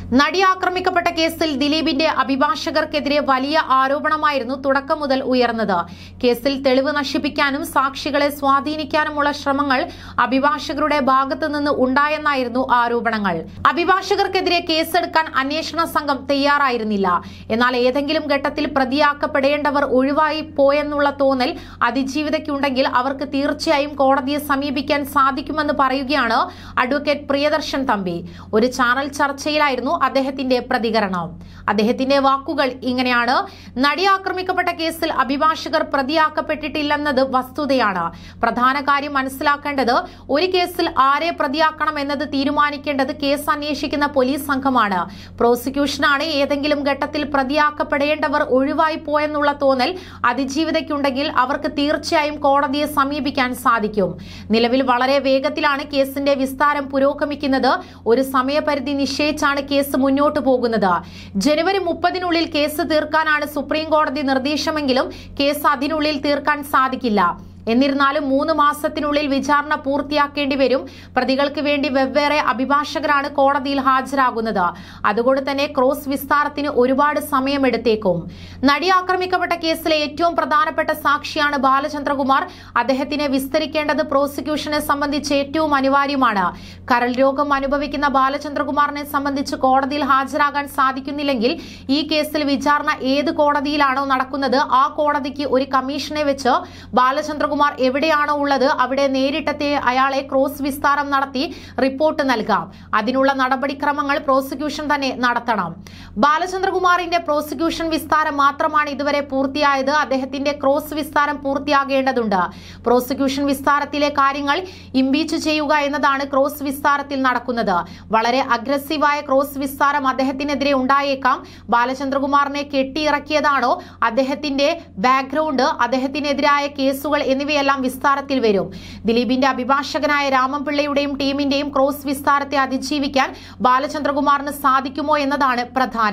നടി ആക്രമിക്കപ്പെട്ട കേസിൽ ദിലീപിന്റെ അഭിഭാഷകർക്കെതിരെ വലിയ ആരോപണമായിരുന്നു തുടക്കം മുതൽ ഉയർന്നത് കേസിൽ തെളിവ് നശിപ്പിക്കാനും സാക്ഷികളെ സ്വാധീനിക്കാനുമുള്ള ശ്രമങ്ങൾ അഭിഭാഷകരുടെ ഭാഗത്തു നിന്ന് ഉണ്ടായെന്നായിരുന്നു ആരോപണങ്ങൾ അഭിഭാഷകർക്കെതിരെ കേസെടുക്കാൻ അന്വേഷണ സംഘം തയ്യാറായിരുന്നില്ല എന്നാൽ ഏതെങ്കിലും ഘട്ടത്തിൽ പ്രതിയാക്കപ്പെടേണ്ടവർ ഒഴിവായി പോയെന്നുള്ള തോന്നൽ അതിജീവിതയ്ക്കുണ്ടെങ്കിൽ അവർക്ക് തീർച്ചയായും കോടതിയെ സമീപിക്കാൻ സാധിക്കുമെന്ന് പറയുകയാണ് അഡ്വക്കേറ്റ് പ്രിയദർശൻ തമ്പി ഒരു ചാനൽ ചർച്ചയിലായിരുന്നു അദ്ദേഹത്തിന്റെ പ്രതികരണം അദ്ദേഹത്തിന്റെ വാക്കുകൾ ഇങ്ങനെയാണ് നടി ആക്രമിക്കപ്പെട്ട കേസിൽ അഭിഭാഷകർ പ്രതിയാക്കപ്പെട്ടിട്ടില്ലെന്നത് വസ്തുതയാണ് പ്രധാന കാര്യം മനസ്സിലാക്കേണ്ടത് ഒരു കേസിൽ ആരെ പ്രതിയാക്കണം എന്നത് തീരുമാനിക്കേണ്ടത് കേസ് അന്വേഷിക്കുന്ന പോലീസ് സംഘമാണ് പ്രോസിക്യൂഷനാണ് ഏതെങ്കിലും ഘട്ടത്തിൽ പ്രതിയാക്കപ്പെടേണ്ടവർ ഒഴിവായി പോയെന്നുള്ള തോന്നൽ അതിജീവിതയ്ക്കുണ്ടെങ്കിൽ അവർക്ക് തീർച്ചയായും കോടതിയെ സമീപിക്കാൻ സാധിക്കും നിലവിൽ വളരെ വേഗത്തിലാണ് കേസിന്റെ വിസ്താരം പുരോഗമിക്കുന്നത് ഒരു സമയപരിധി നിശ്ചയിച്ചാണ് കേസ് മുന്നോട്ടു പോകുന്നത് ജനുവരി മുപ്പതിനുള്ളിൽ കേസ് തീർക്കാനാണ് സുപ്രീം കോടതി നിർദ്ദേശമെങ്കിലും കേസ് അതിനുള്ളിൽ തീർക്കാൻ സാധിക്കില്ല എന്നിരുന്നാലും മൂന്ന് മാസത്തിനുള്ളിൽ വിചാരണ പൂർത്തിയാക്കേണ്ടി വരും പ്രതികൾക്ക് വേണ്ടി വെവ്വേറെ അഭിഭാഷകരാണ് കോടതിയിൽ ഹാജരാകുന്നത് അതുകൊണ്ട് തന്നെ ക്രോസ് വിസ്താരത്തിന് ഒരുപാട് സമയമെടുത്തേക്കും നടി ആക്രമിക്കപ്പെട്ട കേസിലെ ഏറ്റവും പ്രധാനപ്പെട്ട സാക്ഷിയാണ് ബാലചന്ദ്രകുമാർ അദ്ദേഹത്തിനെ വിസ്തരിക്കേണ്ടത് പ്രോസിക്യൂഷനെ സംബന്ധിച്ച് ഏറ്റവും അനിവാര്യമാണ് കരൾ രോഗം അനുഭവിക്കുന്ന ബാലചന്ദ്രകുമാറിനെ സംബന്ധിച്ച് കോടതിയിൽ ഹാജരാകാൻ സാധിക്കുന്നില്ലെങ്കിൽ ഈ കേസിൽ വിചാരണ ഏത് കോടതിയിലാണോ നടക്കുന്നത് ആ കോടതിക്ക് ഒരു കമ്മീഷനെ വെച്ച് ബാലചന്ദ്രകുമാർ എവിടെയാണോ ഉള്ളത് അവിടെ നേരിട്ടെത്തി അയാളെ ക്രോസ് വിസ്താരം നടത്തി റിപ്പോർട്ട് നൽകാം അതിനുള്ള നടപടിക്രമങ്ങൾ പ്രോസിക്യൂഷൻ തന്നെ നടത്തണം ബാലചന്ദ്രകുമാറിന്റെ പ്രോസിക്യൂഷൻ വിസ്താരം മാത്രമാണ് ഇതുവരെ പൂർത്തിയായത് അദ്ദേഹത്തിന്റെ ക്രോസ് വിസ്താരം പൂർത്തിയാകേണ്ടതുണ്ട് പ്രോസിക്യൂഷൻ വിസ്താരത്തിലെ കാര്യങ്ങൾ ഇംപീച്ച് ചെയ്യുക എന്നതാണ് ക്രോസ് വിസ്താരത്തിൽ നടക്കുന്നത് വളരെ അഗ്രസീവായ ക്രോസ് വിസ്താരം അദ്ദേഹത്തിനെതിരെ ഉണ്ടായേക്കാം ബാലചന്ദ്രകുമാറിനെ കെട്ടിയിറക്കിയതാണോ അദ്ദേഹത്തിന്റെ ബാക്ക്ഗ്രൗണ്ട് അദ്ദേഹത്തിനെതിരായ കേസുകൾ എന്നിവയെല്ലാം വിസ്താരത്തിൽ വരും ദിലീപിന്റെ അഭിഭാഷകനായ രാമൻപിള്ളയുടെയും ടീമിന്റെയും ക്രോസ് വിസ്താരത്തെ അതിജീവിക്കാൻ ബാലചന്ദ്രകുമാറിന് സാധിക്കുമോ എന്നതാണ് പ്രധാനം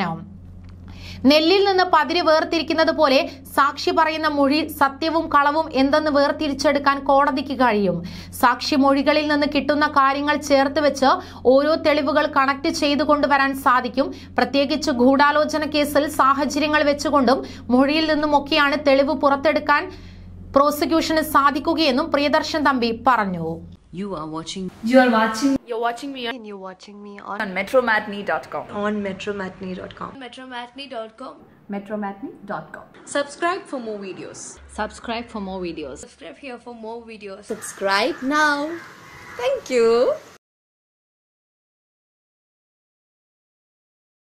നെല്ലിൽ നിന്ന് പതിര് വേർതിരിക്കുന്നത് പോലെ സാക്ഷി പറയുന്ന മൊഴി സത്യവും കളവും എന്തെന്ന് വേർതിരിച്ചെടുക്കാൻ കോടതിക്ക് കഴിയും സാക്ഷി മൊഴികളിൽ നിന്ന് കിട്ടുന്ന കാര്യങ്ങൾ ചേർത്ത് വെച്ച് ഓരോ തെളിവുകൾ കണക്ട് ചെയ്തു കൊണ്ടുവരാൻ സാധിക്കും പ്രത്യേകിച്ച് ഗൂഢാലോചന കേസിൽ സാഹചര്യങ്ങൾ വെച്ചുകൊണ്ടും മൊഴിയിൽ നിന്നുമൊക്കെയാണ് തെളിവ് പുറത്തെടുക്കാൻ പ്രോസിക്യൂഷന് സാധിക്കുകയെന്നും പ്രിയദർശൻ തമ്പി പറഞ്ഞു You are watching You are watching You're watching me on, and you're watching me on, on metromatney.com. on metromatney.com. Metromatney.com. metromatney.com. subscribe for more videos. Subscribe for more videos. Subscribe here for more videos. Subscribe now. Thank you.